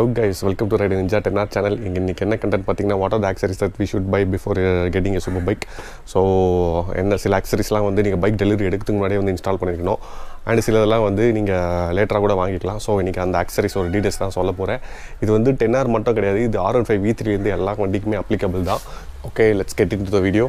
guys welcome to Ride Ninja ten R channel இங்கே இன்றைக்கி என்ன கண்டென்ட் பார்த்தீங்கன்னா what are the accessories that we should buy before getting a super bike so என்ன சில ஆக்சரிஸ்லாம் வந்து நீங்கள் பைக் டெலிவரி எடுக்கிறதுக்கு முன்னாடியே வந்து இன்ஸ்டால் பண்ணியிருக்கணும் அண்ட் சிலதெல்லாம் வந்து நீங்கள் லேட்டராக கூட வாங்கிக்கலாம் ஸோ இன்றைக்கி அந்த ஆக்சரிஸ் ஒரு டீட்டெயில்ஸ் தான் சொல்ல போகிறேன் இது வந்து டென் ஆர் மட்டும் கிடையாது இது R one five V three வந்து எல்லா வண்டிக்குமே அப்ளிகபிள் தான் okay let's get in to the video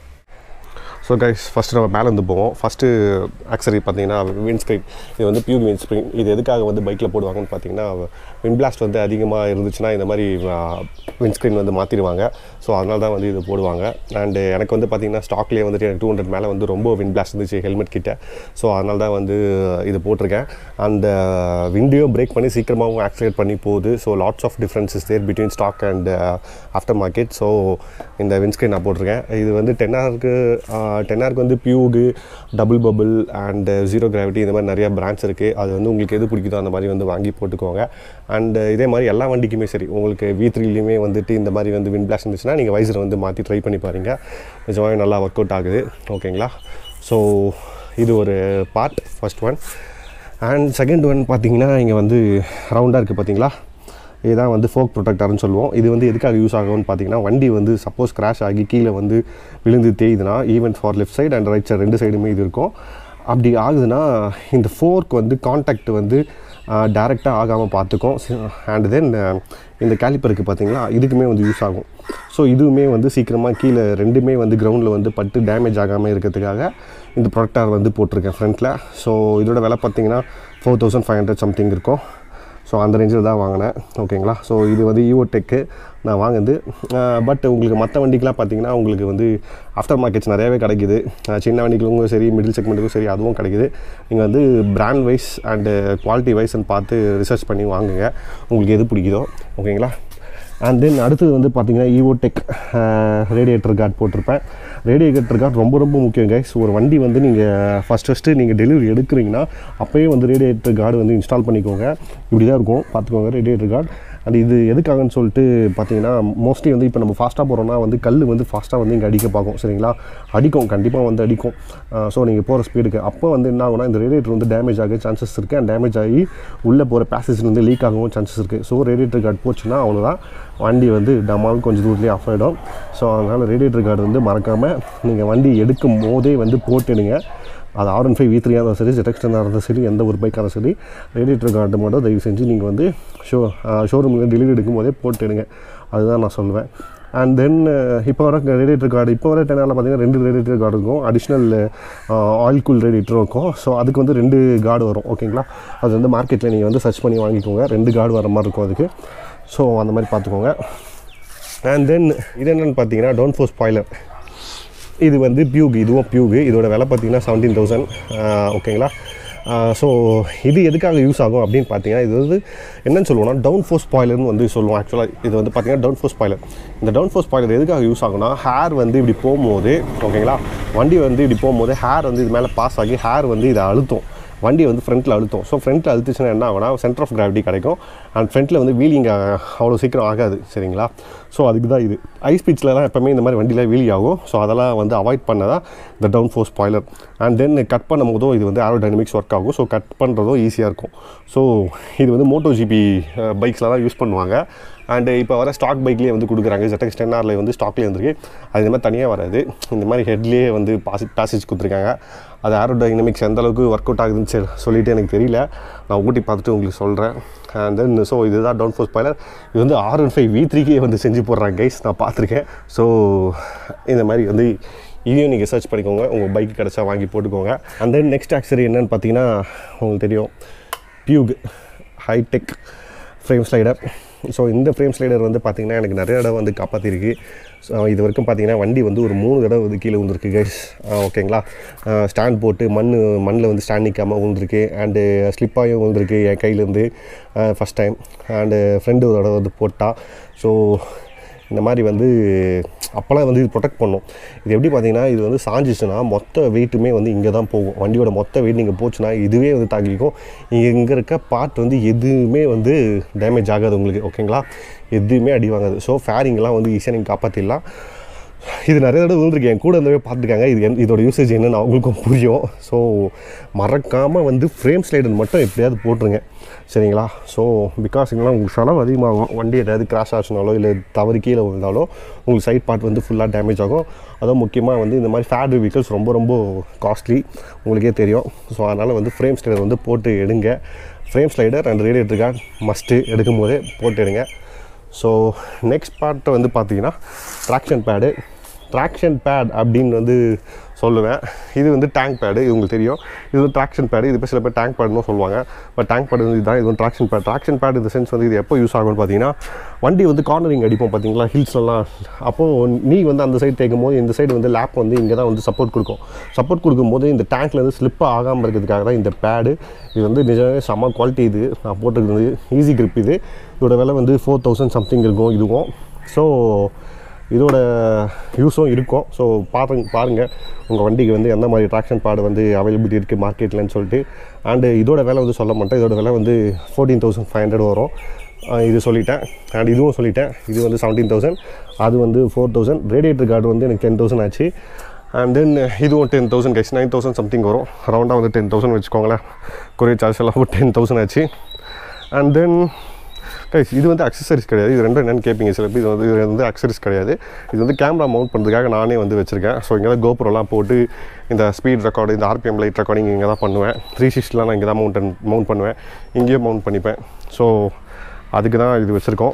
so guys first நம்ம மேலே வந்து போவோம் ஃபஸ்ட்டு ஆக்சரி பார்த்தீங்கன்னா விண்ட் ஸ்க்ரீன் இது வந்து பியூர் விண்ட் ஸ்க்ரீன் இது எதுக்காக வந்து பைக்கில் போடுவாங்கன்னு பார்த்தீங்கன்னா விண்ட் பிளாஸ்ட் வந்து அதிகமாக இருந்துச்சுன்னா இந்த மாதிரி விண்ட் ஸ்க்ரீன் வந்து மாற்றிடுவாங்க ஸோ அதனால தான் வந்து இது போடுவாங்க அண்டு எனக்கு வந்து பார்த்தீங்கன்னா ஸ்டாக்லேயே வந்துட்டு எனக்கு டூ ஹண்ட்ரட் மேலே வந்து ரொம்ப விண்ட் பிளாஸ்ட் இருந்துச்சு ஹெல்மெட் கிட்ட ஸோ அதனால தான் வந்து இது போட்டிருக்கேன் அண்ட் விண்டையும் பிரேக் பண்ணி சீக்கிரமாகவும் ஆக்சிலேட் பண்ணி போகுது so lots of differences there between stock and aftermarket so இந்த விண்ட்ஸ்க்ரீன் நான் போட்டிருக்கேன் இது வந்து டென் ஹவருக்கு டென் ஹவருக்கு வந்து Puig double bubble and zero gravity இந்த மாதிரி நிறைய பிராண்ட்ஸ் இருக்குது அது வந்து உங்களுக்கு எது பிடிக்குதோ அந்த மாதிரி வந்து வாங்கி போட்டுக்கோங்க அண்ட் இதே மாதிரி எல்லா வண்டிக்குமே சரி உங்களுக்கு வி த்ரீலையுமே வந்துட்டு இந்த மாதிரி வந்து விண்ட் பிளாஸ்ட் இருந்துச்சுன்னா நீங்கள் வைசரை வந்து மாற்றி ட்ரை பண்ணி பாருங்கள் நிஜமாவே நல்லா ஒர்க் அவுட் ஆகுது ஓகேங்களா ஸோ இது ஒரு part first one and second one பார்த்தீங்கன்னா இங்கே வந்து ரவுண்டாக இருக்குது பார்த்தீங்களா இதுதான் வந்து ஃபோக் ப்ரொடெக்டர்னு சொல்லுவோம் இது வந்து எதுக்காக யூஸ் ஆகும்னு பார்த்தீங்கன்னா வண்டி வந்து சப்போஸ் கிராஷ் ஆகி கீழே வந்து விழுந்து தேயுதுன்னா even for left side and right side ரெண்டு சைடுமே இது இருக்கும் அப்படி ஆகுதுன்னா இந்த ஃபோர்க் வந்து காண்டாக்ட் வந்து டேரெக்டாக ஆகாமல் பார்த்துக்கும் அண்ட் தென் இந்த கேலிப்பருக்கு பார்த்தீங்களா இதுக்குமே வந்து யூஸ் ஆகும் ஸோ இதுவுமே வந்து சீக்கிரமாக கீழே ரெண்டுமே வந்து கிரவுண்டில் வந்து பட்டு டேமேஜ் ஆகாமல் இருக்கிறதுக்காக இந்த ப்ரொடக்டார் வந்து போட்டிருக்கேன் ஃப்ரண்ட்டில் ஸோ இதோட விலை பார்த்தீங்கன்னா four thousand five hundred something இருக்கும் ஸோ அந்த ரேஞ்சில் தான் வாங்கினேன் ஓகேங்களா ஸோ இது வந்து ஈவோ டெக்கு நான் வாங்குது பட் உங்களுக்கு மற்ற வண்டிக்கெலாம் பார்த்தீங்கன்னா உங்களுக்கு வந்து ஆஃப்டர் மார்க்கெட்ஸ் நிறையாவே கிடைக்குது சின்ன வண்டிகளுக்கும் சரி மிடில் செக்மெண்ட்டுக்கும் சரி அதுவும் கிடைக்குது நீங்கள் வந்து பிராண்ட் வைஸ் அண்டு குவாலிட்டி வைஸ்ன்னு பார்த்து ரிசர்ச் பண்ணி வாங்குங்க உங்களுக்கு எது பிடிக்குதோ ஓகேங்களா அண்ட் தென் அடுத்தது வந்து பார்த்தீங்கன்னா ஈவோ டெக் ரேடியேட்டர் கார்டு போட்டிருப்பேன் ரேடியேட்டர் கார்டு ரொம்ப ரொம்ப முக்கியம் கைஸ் ஒரு வண்டி வந்து நீங்கள் ஃபஸ்ட் ஃபஸ்ட்டு நீங்கள் டெலிவரி எடுக்கிறீங்கன்னா அப்போயே வந்து ரேடியேட்டர் கார்டு வந்து இன்ஸ்டால் பண்ணிக்கோங்க இப்படி தான் இருக்கும் பார்த்துக்கோங்க ரேடியேட்டர் கார்டு அண்ட் இது எதுக்காகன்னு சொல்லிட்டு பார்த்தீங்கன்னா மோஸ்ட்லி வந்து இப்போ நம்ம ஃபாஸ்ட்டாக போகிறோம்னா வந்து கல் வந்து ஃபாஸ்ட்டாக வந்து இங்கே அடிக்க பார்க்கும் சரிங்களா அடிக்கும் கண்டிப்பாக வந்து அடிக்கும் ஸோ நீங்கள் போகிற ஸ்பீடுக்கு அப்போ வந்து என்ன ஆகும்னா இந்த ரேடியேட்டர் வந்து டேமேஜ் ஆக சான்சஸ் இருக்குது அண்ட் டேமேஜ் ஆகி உள்ளே போகிற பேசேஜ் வந்து லீக் ஆகவும் சான்சஸ் இருக்குது ஸோ ரேடியேட்டர் கார்டு போச்சுன்னா அவ்வளோதான் வண்டி வந்து டமால் கொஞ்சம் தூரத்துலேயே ஆஃப் ஆகிடும் ஸோ அதனால் ரேடியேட்டர் கார்டு வந்து மறக்காமல் நீங்கள் வண்டி எடுக்கும் போதே வந்து போட்டுடுங்க அது ஆர் ஒன் ஃபைவ் வி த்ரீயாக இருந்தாலும் சரி ஜெட்டக்ஸ்டனாக இருந்தாலும் சரி எந்த ஒரு பைக்காக இருந்தாலும் சரி ரேடியேட்டர் கார்டு மட்டும் தயவு செஞ்சு நீங்கள் வந்து ஷோ ஷோரூமில் டெலிவரி எடுக்கும் போதே போட்டுடுங்க அதுதான் நான் சொல்லுவேன் அண்ட் தென் இப்போ வர ரேடியேட்டர் கார்டு இப்போ வர டென்னில் பார்த்தீங்கன்னா ரெண்டு ரேடியேட்டர் கார்டு இருக்கும் அடிஷ்னல் ஆயில் கூல் ரேடியேட்டரும் இருக்கும் ஸோ அதுக்கு வந்து ரெண்டு கார்டு வரும் ஓகேங்களா அது வந்து மார்க்கெட்டில் நீங்கள் வந்து சர்ச் பண்ணி வாங்கிக்கோங்க ரெண்டு கார்டு வர மாதிரி இருக்கும் அதுக்கு ஸோ அந்த மாதிரி பார்த்துக்கோங்க அண்ட் தென் இது என்னென்னு பார்த்தீங்கன்னா டோன்ட் ஃபோர் ஸ்பாய்லர் இது வந்து பியூகு இதுவும் பியூகு இதோட விலை பார்த்தீங்கன்னா செவன்டீன் தௌசண்ட் ஓகேங்களா ஸோ இது எதுக்காக யூஸ் ஆகும் அப்படின்னு பார்த்தீங்கன்னா இது வந்து என்னன்னு சொல்லுவோம்னா டவுன் ஃபோர்ஸ் ஸ்பாய்லர்னு வந்து சொல்லுவோம் ஆக்சுவலாக இது வந்து பார்த்தீங்கன்னா டவுன் ஃபோர்ஸ் ஸ்பாய்லர் இந்த டவுன் ஃபோர்ஸ் ஸ்பாய்லர் எதுக்காக யூஸ் ஆகும்னா ஹேர் வந்து இப்படி போகும்போது ஓகேங்களா வண்டி வந்து இப்படி போகும்போது ஹேர் வந்து இது மேலே பாஸ் ஆகி ஹேர் வந்து இதை அழுத்தும் வண்டி வந்து ஃப்ரண்ட்டில் அழுத்தும் ஸோ ஃப்ரண்ட்டில் அழுத்துச்சுன்னா என்ன ஆகும்னா சென்டர் ஆஃப் கிராவிட்டி கிடைக்கும் அண்ட் ஃப்ரண்ட்டில் வந்து வீலிங் அவ்வளோ சீக்கிரம் ஆகாது சரிங்களா ஸோ அதுக்கு தான் இது ஹை ஸ்பீட்ஸ்லலாம் எப்போவுமே இந்த மாதிரி வண்டியில் வீலி ஆகும் ஸோ அதெல்லாம் வந்து அவாய்ட் பண்ண தான் இந்த down force spoiler and then cut பண்ணும் போதும் இது வந்து ஆரோ டைனமிக்ஸ் ஒர்க் ஆகும் ஸோ கட் பண்ணுறதும் ஈஸியாக இருக்கும் ஸோ இது வந்து மோட்டோ ஜிபி பைக்ஸில் தான் யூஸ் பண்ணுவாங்க அண்டு இப்போ வர ஸ்டாக் பைக்லேயே வந்து கொடுக்குறாங்க ஜெட்டக்ஸ் டென் ஆரில் வந்து ஸ்டாக்லேயே வந்துருக்கு அது இந்த மாதிரி தனியாக வராது இந்த மாதிரி ஹெட்லேயே வந்து பாசி பேசேஜ் கொடுத்துருக்காங்க அது ஆரோ டைனமிக்ஸ் எந்த அளவுக்கு ஒர்க் அவுட் ஆகுதுன்னு சரி சொல்லிட்டு எனக்கு தெரியல நான் ஊட்டி பார்த்துட்டு உங்களுக்கு சொல்கிறேன் அண்ட் தென் ஸோ இதுதான் டவுன் ஃபோர்ஸ் பாய்லர் இது வந்து ஆர் ஒன் ஃபைவ் வி த்ரீக்கே வந்து செஞ்சு போடுறாங்க கைஸ் நான் பார்த்துருக்கேன் ஸோ இந்த மாதிரி வந்து இதையும் நீங்கள் சர்ச் பண்ணிக்கோங்க உங்கள் பைக் கிடச்சா வாங்கி போட்டுக்கோங்க அண்ட் தென் நெக்ஸ்ட் ஆக்சரி என்னென்னு பார்த்தீங்கன்னா உங்களுக்கு தெரியும் Puig hi-tech frame slider so இந்த ஃப்ரேம் ஸ்லைடர் வந்து பார்த்திங்கன்னா எனக்கு நிறைய இடம் வந்து காப்பாற்றிருக்கு ஸோ இது வரைக்கும் பார்த்தீங்கன்னா வண்டி வந்து ஒரு மூணு தடவை வந்து கீழே விழுந்திருக்கு கைஸ் ஓகேங்களா ஸ்டாண்ட் போட்டு மண் மண்ணில் வந்து ஸ்டாண்ட் நிற்காமல் விழுந்திருக்கு அண்டு ஸ்லிப்பாயும் விழுந்திருக்கு என் கையிலேருந்து ஃபஸ்ட் டைம் அண்டு ஃப்ரெண்டு ஒரு தடவை வந்து போட்டா ஸோ இந்த மாதிரி வந்து அப்போல்லாம் வந்து இது ப்ரொடெக்ட் பண்ணும் இது எப்படி பார்த்தீங்கன்னா இது வந்து சாஞ்சிச்சுன்னா மொத்த வெயிட்டுமே வந்து இங்கே தான் போகும் வண்டியோட மொத்த வெயிட் நீங்கள் போச்சுன்னா இதுவே வந்து தாங்கிக்கும் இங்கே இருக்க பார்ட் வந்து எதுவுமே வந்து டேமேஜ் ஆகாது உங்களுக்கு ஓகேங்களா எதுவுமே அடி வாங்காது ஸோ ஃபேரிங்லாம் வந்து ஈஸியாக நீங்கள் காப்பாற்றிடலாம் இது நிறைய தடவை விழுந்திருக்கு என் கூட இருந்தவே பார்த்துருக்காங்க இது என் இதோட யூசேஜ் என்னன்னு அவங்களுக்கும் புரியும் ஸோ மறக்காமல் வந்து ஃப்ரேம் ஸ்லைடர் மட்டும் எப்படியாவது போட்டுருங்க சரிங்களா ஸோ பிகாஸ் இல்லைனா உங்களுக்கு செலவு அதிகமாகும் வண்டி ஏதாவது கிராஷ் ஆச்சுனாலோ இல்லை தவறு கீழே விழுந்தாலோ உங்களுக்கு சைட் பார்ட் வந்து ஃபுல்லாக டேமேஜ் ஆகும் அதுவும் முக்கியமாக வந்து இந்த மாதிரி ஃபேட் வெஹிக்கல்ஸ் ரொம்ப ரொம்ப காஸ்ட்லி உங்களுக்கே தெரியும் ஸோ அதனால் வந்து ஃப்ரேம் ஸ்லைடர் வந்து போட்டு எடுங்க frame slider and radiator guard must எடுக்கும் போதே போட்டு எடுங்க ஸோ நெக்ஸ்ட் பார்ட்டு வந்து பார்த்தீங்கன்னா ட்ராக்ஷன் பேடு ட்ராக்ஷன் பேட் அப்படின்னு வந்து சொல்லுவேன் இது வந்து டேங்க் பேடு இது உங்களுக்கு தெரியும் இது வந்து ட்ராக்ஷன் பேடு இது பேர் சில பேர் டேங்க் பேடுன்னு சொல்லுவாங்க பட் டேங்க் பேடு வந்து இதுதான் இது வந்து ட்ராக்ஷன் பேட் ட்ராக்ஷன் பேட் இந்த சென்ஸ் வந்து இது எப்போ யூஸ் ஆகும்னு பார்த்தீங்கன்னா வண்டி வந்து கார்னரிங் அடிப்போம் பார்த்தீங்களா ஹில்ஸ்லாம் அப்போது நீ வந்து அந்த சைடு தேய்க்கும் போது இந்த சைடு வந்து லேப் வந்து இங்கே தான் வந்து சப்போர்ட் கொடுக்கும் சப்போர்ட் கொடுக்கும்போது இந்த டேங்க்ல இருந்து ஸ்லிப் ஆகாமல் இருக்கிறதுக்காக தான் இந்த பேடு இது வந்து நிஜமே செம்ம குவாலிட்டி இது நான் போட்டுருக்கிறது ஈஸி grip இது இதோட விலை வந்து ஃபோர் தௌசண்ட் சம்திங் இருக்கும் இதுவும் ஸோ இதோட யூஸும் இருக்கும் ஸோ பாருங்க பாருங்கள் உங்கள் வண்டிக்கு வந்து எந்த மாதிரி ட்ராக்ஷன் பேடு வந்து அவைலபிலிட்டி இருக்குது மார்க்கெட்லன்னு சொல்லிட்டு அண்டு இதோட விலை வந்து சொல்ல மாட்டேன் இதோட விலை வந்து ஃபோர்டீன் தௌசண்ட் ஃபைவ் ஹண்ட்ரட் வரும் ஆஹ் இது சொல்லிட்டேன் அண்ட் இதுவும் சொல்லிட்டேன் இது வந்து செவன்டீன் தௌசண்ட் அது வந்து ஃபோர் தௌசண்ட் ரேடியேட்டர் கார்டு வந்து எனக்கு டென் தௌசண்ட் ஆச்சு அண்ட் தென் இதுவும் ten thousand guys nine thousand something வரும் ரவுண்டாக வந்து டென் தௌசண்ட் வச்சுக்கோங்களேன் கொரியர் சார்ஜ் எல்லாம் டென் தௌசண்ட் ஆச்சு அண்ட் தென் கைஸ் இது வந்து அக்சசரிஸ் கிடையாது இது ரெண்டும் என்னென்னு கேட்பீங்க சில பேர் இது வந்து இது வந்து அக்சசரிஸ் கிடையாது இது வந்து கேமரா மவுண்ட் பண்ணுறதுக்காக நானே வந்து வச்சுருக்கேன் ஸோ இங்கே தான் கோப்ரோலாம் போட்டு இந்த ஸ்பீட் ரெக்கார்டு இந்த ஆர்பிஎம் லைட் ரெக்கார்டிங் இங்கே தான் பண்ணுவேன் த்ரீ சிக்ஸ்டிலாம் நான் இங்கே தான் மவுண்ட் மவுண்ட் பண்ணுவேன் இங்கேயே மவுண்ட் பண்ணிப்பேன் ஸோ அதுக்கு தான் இது வச்சுருக்கோம்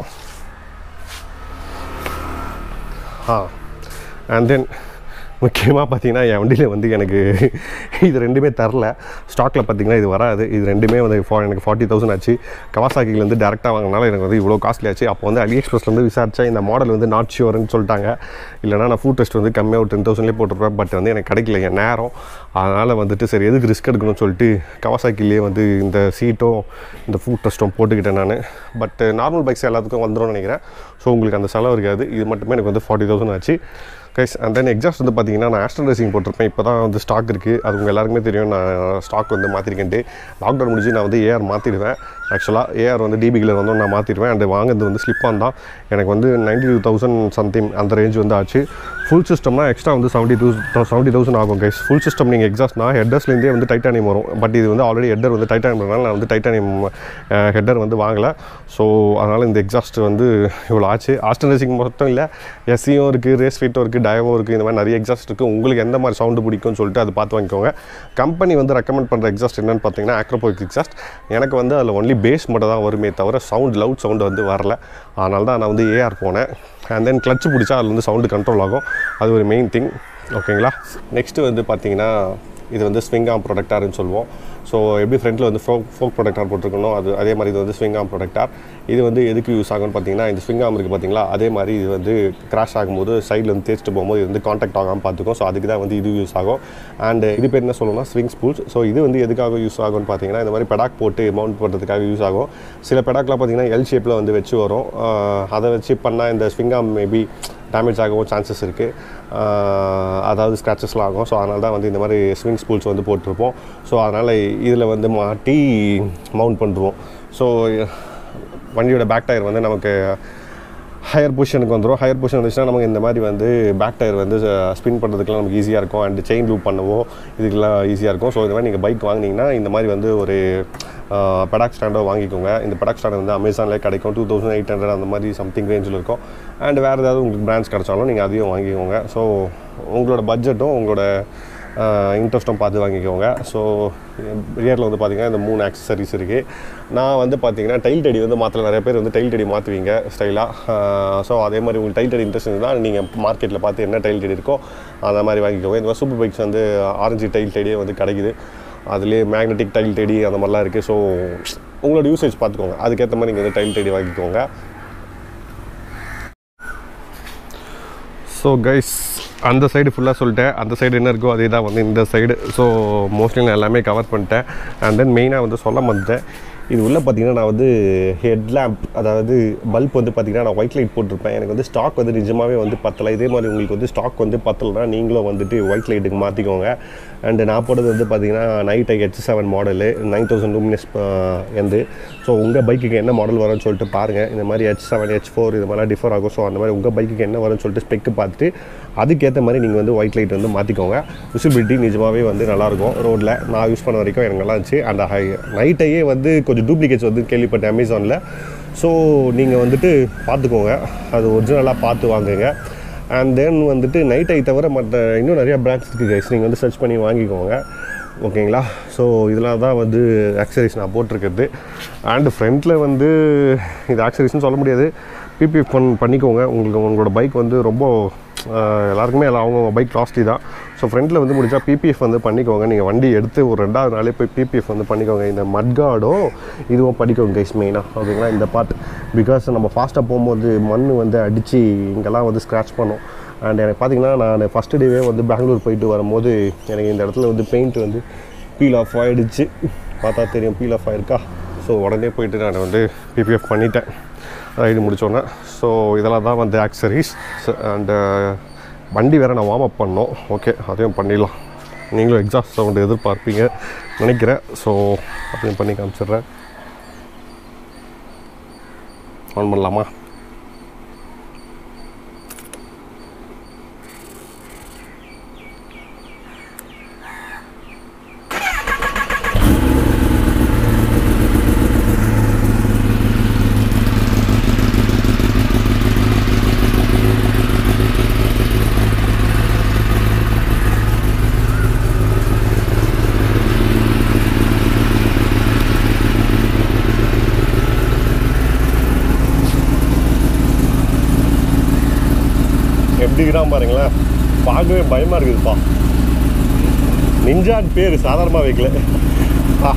ஆ அண்ட் தென் முக்கியமாக பார்த்தீங்கன்னா என் வண்டியில் வந்து எனக்கு இது ரெண்டுமே தரல ஸ்டாக்கில் பார்த்தீங்கன்னா இது வராது இது ரெண்டுமே வந்து ஃபா எனக்கு ஃபார்ட்டி தௌசண்ட் ஆச்சு கவாசாக்கிலேருந்து டேரெக்டாக வாங்கினால எனக்கு வந்து இவ்வளோ காஸ்ட்லி ஆச்சு அப்போ வந்து அலி எக்ஸ்பிரஸ்லேருந்து விசாரிச்சா இந்த மாடல் வந்து நாட் ஷியோர்னு சொல்லிட்டாங்க இல்லைனா நான் ஃபுட் டெஸ்ட் வந்து கம்மியாக ஒரு டென் தௌசண்ட்லேயே போட்டிருப்பேன் பட் வந்து எனக்கு கிடைக்கல என் நேரம் அதனால் வந்துட்டு சரி எதுக்கு ரிஸ்க் எடுக்கணும்னு சொல்லிட்டு கவாசாக்கிலேயே வந்து இந்த சீட்டும் இந்த ஃபுட் டெஸ்ட்டும் போட்டுக்கிட்டேன் நான் பட் நார்மல் பைக்ஸ் எல்லாத்துக்கும் வந்துடும் நினைக்கிறேன் ஸோ உங்களுக்கு அந்த செலவு இருக்காது இது மட்டுமே எனக்கு வந்து ஃபார்ட்டி தௌசண்ட் ஆச்சு கைஸ் அண்ட் தென் எக்ஸாஸ்ட் வந்து பார்த்தீங்கன்னா நான் ஆஸ்ட்ரல் ரேசிங் போட்டிருப்பேன் இப்போ தான் வந்து ஸ்டாக் இருக்குது அது உங்கள் எல்லாருக்குமே தெரியும் நான் ஸ்டாக் வந்து மாற்றிருக்கேன்ட்டு லாக்டவுன் முடிஞ்சு நான் வந்து ஏஆர் மாற்றிடுவேன் ஆக்சுவலாக ஏஆர் வந்து டிபிகில் வந்து நான் மாற்றிடுவேன் அண்ட் வாங்குறது வந்து ஸ்லிப் ஆன் தான் எனக்கு வந்து நைன்டி டூ தௌசண்ட் சம்திங் அந்த ரேஞ்ச் வந்து ஆச்சு ஃபுல் சிஸ்டம்னா எக்ஸ்ட்ரா வந்து செவன்ட்டி டூ செவன்ட்டி தௌசண்ட் ஆகும் கைஸ் ஃபுல் சிஸ்டம் நீங்கள் எக்ஸாஸ்ட்னா ஹெட்டர்ஸ்லேருந்தே வந்து டைட்டானியம் வரும் பட் இது வந்து ஆல்ரெடி ஹெட்டர் வந்து டைட்டானியம்னால நான் வந்து டைட்டானியம் ஹெட்டர் வந்து வாங்கலை ஸோ அதனால் இந்த எக்ஸாஸ்ட் வந்து இவ்வளோ ஆச்சு ஆஸ்டன் ரேசிங் மட்டும் இல்லை எஸ்சியும் இருக்குது ரேஸ் ஃபீட்டும் இருக்குது டயவும் இருக்குது இந்த மாதிரி நிறைய எக்ஸாஸ்ட் இருக்குது உங்களுக்கு எந்த மாதிரி சவுண்டு பிடிக்கும்னு சொல்லிட்டு அதை பார்த்து வாங்கிக்கோங்க கம்பெனி வந்து ரெக்கமெண்ட் பண்ணுற எக்ஸாஸ்ட் என்னென்னு பார்த்தீங்கன்னா ஆக்ரோபோக் எக்ஸாஸ்ட் எனக்கு வந்து அதில் ஒன்லி பேஸ் மட்டும் தான் வருமே தவிர சவுண்ட் லவுட் சவுண்டு வந்து வரல அதனால தான் நான் வந்து ஏஆர் போனேன் அண்ட் தென் கிளச் பிடிச்சா அதில் வந்து சவுண்டு கண்ட்ரோல் ஆகும் அது ஒரு மெயின் திங் ஓகேங்களா நெக்ஸ்ட்டு வந்து பார்த்தீங்கன்னா இது வந்து ஸ்விங் ஆம் ப்ரொடக்டார்னு சொல்லுவோம் ஸோ எப்படி ஃப்ரண்ட்டில் வந்து ஃபோக் ஃபோக் ப்ரொடக்டார் போட்டிருக்கணும் அது அதே மாதிரி இது வந்து ஸ்விங் ஆம் ப்ரொடக்டார் இது வந்து எதுக்கு யூஸ் ஆகும்னு பார்த்தீங்கன்னா இந்த ஸ்விங் ஆம் இருக்குது பார்த்தீங்களா அதே மாதிரி இது வந்து கிராஷ் ஆகும்போது சைடில் வந்து தேய்ச்சிட்டு போகும்போது இது வந்து காண்டாக்ட் ஆகாமல் பார்த்துக்கும் ஸோ அதுக்கு தான் வந்து இது யூஸ் ஆகும் அண்ட் இது பேர் என்ன சொல்லணும்னா ஸ்விங் ஸ்பூல்ஸ் ஸோ இது வந்து எதுக்காக யூஸ் ஆகும்னு பார்த்தீங்கன்னா இந்த மாதிரி பெடாக் போட்டு மவுண்ட் பண்ணுறதுக்காக யூஸ் ஆகும் சில பெடாக்லாம் பார்த்தீங்கன்னா எல் ஷேப்பில் வந்து வச்சு வரும் ஆஹ் அதை வச்சு பண்ணால் இந்த ஸ்விங் ஆம் மேபி டேமேஜ் ஆகவும் சான்சஸ் இருக்குது அதாவது ஸ்க்ராச்சஸ்லாம் ஆகும் ஸோ அதனால தான் வந்து இந்த மாதிரி ஸ்விங் ஸ்பூல்ஸ் வந்து போட்டிருப்போம் ஸோ அதனால் இதில் வந்து மாட்டி மவுண்ட் பண்ணுறோம் ஸோ வண்டியோட பேக் டயர் வந்து நமக்கு ஹையர் பொசிஷனுக்கு வந்துடும் ஹையர் பொசிஷன் வந்துச்சுன்னா நமக்கு இந்த மாதிரி வந்து பேக் டயர் வந்து ஸ்பின் பண்ணுறதுக்குலாம் நமக்கு ஈஸியாக இருக்கும் அண்ட் செயின் லூப் பண்ணவோ இதுக்கெல்லாம் ஈஸியாக இருக்கும் ஸோ இந்த மாதிரி நீங்கள் பைக் வாங்கினீங்கன்னா இந்த மாதிரி வந்து ஒரு பெடாக் ஸ்டாண்டோ வாங்கிக்கோங்க இந்த பெடாக் ஸ்டாண்ட் வந்து அமேசானில் கிடைக்கும் டூ தௌசண்ட் எயிட் ஹண்ட்ரட் அந்த மாதிரி சம்திங் ரேஞ்சில் இருக்கும் அண்ட் வேறு ஏதாவது உங்களுக்கு பிராண்ட்ஸ் கிடைச்சாலும் நீங்கள் அதையும் வாங்கிக்கோங்க ஸோ உங்களோட பட்ஜெட்டும் உங்களோட இன்ட்ரெஸ்ட்டும் பார்த்து வாங்கிக்கோங்க ஸோ ரியரில் வந்து பார்த்தீங்கன்னா இந்த மூணு ஆக்சசரிஸ் இருக்குது நான் வந்து பார்த்தீங்கன்னா டைல் டடி வந்து மாற்றல நிறைய பேர் வந்து டைல் டடி மாற்றுவீங்க ஸ்டைலாக ஸோ அதே மாதிரி உங்களுக்கு டைல் டடி இன்ட்ரெஸ்ட் இருந்தால் நீங்கள் மார்க்கெட்டில் பார்த்து என்ன டைல் டடி இருக்கோ அந்த மாதிரி வாங்கிக்கோங்க இந்த மாதிரி சூப்பர் பைக்ஸ் வந்து ஆரஞ்சு டைல் டடியே வந்து கிடைக்குது அதுலேயே மேக்னெட்டிக் டைல் டெடி அந்த மாதிரிலாம் இருக்குது ஸோ உங்களோட யூசேஜ் பார்த்துக்கோங்க அதுக்கேற்ற மாதிரி நீங்கள் வந்து டைல் டெடி வாங்கிக்கோங்க ஸோ கைஸ் அந்த சைடு ஃபுல்லாக சொல்லிட்டேன் அந்த சைடு என்ன இருக்கோ அதே தான் வந்து இந்த சைடு ஸோ மோஸ்ட்லி நான் எல்லாமே கவர் பண்ணிட்டேன் அண்ட் தென் மெயினாக வந்து சொல்ல மாட்டேன் இது உள்ளே பார்த்தீங்கன்னா நான் வந்து ஹெட் லேம்ப் அதாவது பல்ப் வந்து பார்த்தீங்கன்னா நான் ஒயிட் லைட் போட்டிருப்பேன் எனக்கு வந்து ஸ்டாக் வந்து நிஜமாகவே வந்து பத்தலை இதே மாதிரி உங்களுக்கு வந்து ஸ்டாக் வந்து பத்தலைனா நீங்களும் வந்துட்டு ஒயிட் லைட்டுக்கு மாற்றிக்கோங்க அண்டு நான் போட்டது வந்து பார்த்தீங்கன்னா night H seven model nine thousand luminous எந்து ஸோ உங்கள் பைக்குக்கு என்ன மாடல் வரும்னு சொல்லிட்டு பாருங்கள் இந்த மாதிரி ஹெச் செவன் ஹெச் ஃபோர் இது மாதிரிலாம் டிஃபர் ஆகும் ஸோ அந்த மாதிரி உங்கள் பைக்குக்கு என்ன வரும்னு சொல்லிட்டு ஸ்பெக்கு பார்த்துட்டு அதுக்கேற்ற மாதிரி நீங்கள் வந்து ஒயிட் லைட் வந்து மாற்றிக்கோங்க விசிபிலிட்டி நிஜமாகவே வந்து நல்லாயிருக்கும் ரோட்டில் நான் யூஸ் பண்ண வரைக்கும் எனக்கு நல்லா இருந்துச்சு அந்த ஹை நைட்டையே வந்து கொஞ்சம் டூப்ளிகேட்ஸ் வந்து கேள்விப்பட்டேன் அமேசானில் ஸோ நீங்கள் வந்துட்டு பார்த்துக்கோங்க அது ஒரிஜினலாக பார்த்து வாங்குங்க அண்ட் தென் வந்துட்டு நைட் ஐ தவிர மற்ற இன்னும் நிறைய பிராண்ட்ஸ் இருக்குது கைஸ் நீங்கள் வந்து சர்ச் பண்ணி வாங்கிக்கோங்க ஓகேங்களா ஸோ இதெல்லாம் தான் வந்து ஆக்சரிஸ் நான் போட்டிருக்கிறது அண்டு ஃப்ரண்ட்டில் வந்து இது ஆக்சரிஸ்னு சொல்ல முடியாது பிபிஎஃப் பண் பண்ணிக்கோங்க உங்களுக்கு உங்களோட பைக் வந்து ரொம்ப ஆஹ், எல்லாருக்குமே எல்லாம் அவங்க பைக் காஸ்ட்லி தான் ஸோ ஃப்ரண்ட்டில் வந்து முடிஞ்சால் பிபிஎஃப் வந்து பண்ணிக்கோங்க நீங்கள் வண்டி எடுத்து ஒரு ரெண்டாவது நாளே போய் பிபிஎஃப் வந்து பண்ணிக்கோங்க இந்த மட்கார்டும் இதுவும் படிக்கோங்க கைஸ் மெயினாக ஓகேங்களா இந்த பார்ட் பிகாஸ் நம்ம ஃபாஸ்ட்டாக போகும்போது மண் வந்து அடித்து இங்கெல்லாம் வந்து ஸ்க்ராட்ச் பண்ணும் அண்ட் எனக்கு பார்த்தீங்கன்னா நான் ஃபஸ்ட்டு டேவே வந்து பெங்களூர் போயிட்டு வரும்போது எனக்கு இந்த இடத்துல வந்து பெயிண்ட் வந்து பீல் ஆஃப் ஆகிடுச்சு பார்த்தா தெரியும் பீல் ஆஃப் ஆயிருக்கா ஸோ உடனே போயிட்டு நான் வந்து பிபிஎஃப் பண்ணிட்டேன் ரைடு முடிச்சோன்னே ஸோ இதெல்லாம் தான் வந்து ஆக்சரிஸ் அண்டு வண்டி வேறு நான் வார்ம் அப் பண்ணோம் ஓகே அதையும் பண்ணிடலாம் நீங்களும் எக்ஸாஸ்ட் சவுண்டு எதிர்பார்ப்பீங்க நினைக்கிறேன் ஸோ அதையும் பண்ணி காமிச்சிடுறேன் ஆன் பண்ணலாமா எப்படி இருக்கிறான் பாருங்களேன் பார்க்கவே பயமாக இருக்குதுப்பா நிஞ்சான் பேர் சாதாரணமாக வைக்கல ஆ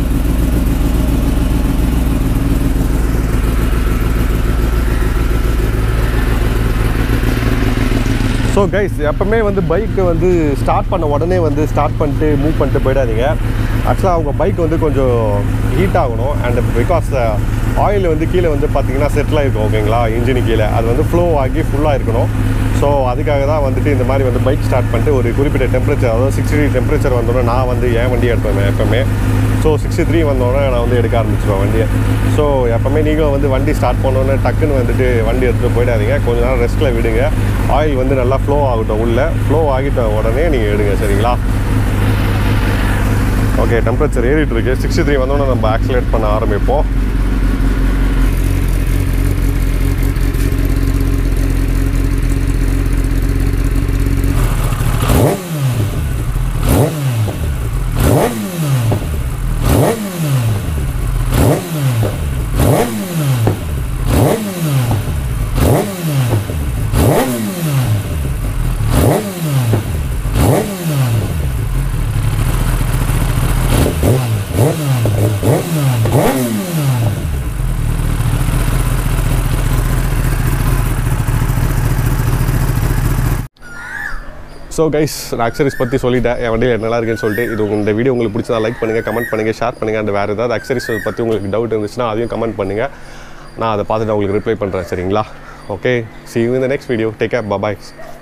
ஸோ கைஸ் எப்பவுமே வந்து பைக்கு வந்து ஸ்டார்ட் பண்ண உடனே வந்து ஸ்டார்ட் பண்ணிட்டு மூவ் பண்ணிட்டு போயிடாதீங்க ஆக்சுவலாக அவங்க பைக் வந்து கொஞ்சம் ஹீட் ஆகணும் அண்ட் பிகாஸ் ஆயில் வந்து கீழே வந்து பார்த்தீங்கன்னா செட்டில் இருக்கும் ஓகேங்களா இன்ஜினு கீழே அது வந்து ஃப்ளோ ஆகி ஃபுல்லாக இருக்கணும் ஸோ அதுக்காக தான் வந்துட்டு இந்த மாதிரி வந்து பைக் ஸ்டார்ட் பண்ணிட்டு ஒரு குறிப்பிட்ட டெம்பரேச்சர் அதாவது சிக்ஸ்டி டிகிரி டெம்பரேச்சர் வந்தோடனே நான் வந்து என் வண்டி எடுப்பேன் எப்போவுமே ஸோ சிக்ஸ்டி த்ரீ வந்தோடனே நான் வந்து எடுக்க ஆரம்பிச்சிடுவேன் வண்டியை ஸோ எப்போவுமே நீங்களும் வந்து வண்டி ஸ்டார்ட் பண்ணோன்னே டக்குன்னு வந்துட்டு வண்டி எடுத்துகிட்டு போயிடாதீங்க கொஞ்ச நேரம் ரெஸ்ட்டில் விடுங்க ஆயில் வந்து நல்லா ஃப்ளோ ஆகட்டும் உள்ளே ஃப்ளோ ஆகிட்ட உடனே நீங்கள் எடுங்க சரிங்களா ஓகே டெம்பரேச்சர் ஏறிட்டு இருக்கு சிக்ஸ்டி த்ரீ வந்தோடனே நம்ம ஆக்சிலேட் பண்ண ஆரம்பிப்போம் ஸோ கைஸ் நான் அக்சரிஸ் பற்றி சொல்லிட்டேன் என் வண்டியில் என்ன நல்லா இருக்குன்னு சொல்லிட்டு இது உங்க- இந்த வீடியோ உங்களுக்கு பிடிச்சதா லைக் பண்ணுங்கள் கமெண்ட் பண்ணுங்கள் ஷேர் பண்ணுங்கள் அந்த வேறு ஏதாவது அக்சரிஸ் பற்றி உங்களுக்கு டவுட் இருந்துச்சுன்னா அதையும் கமெண்ட் பண்ணுங்கள் நான் அதை பார்த்துட்டு உங்களுக்கு ரிப்ளை பண்ணுறேன் சரிங்களா okay see you in the next video take care bye bye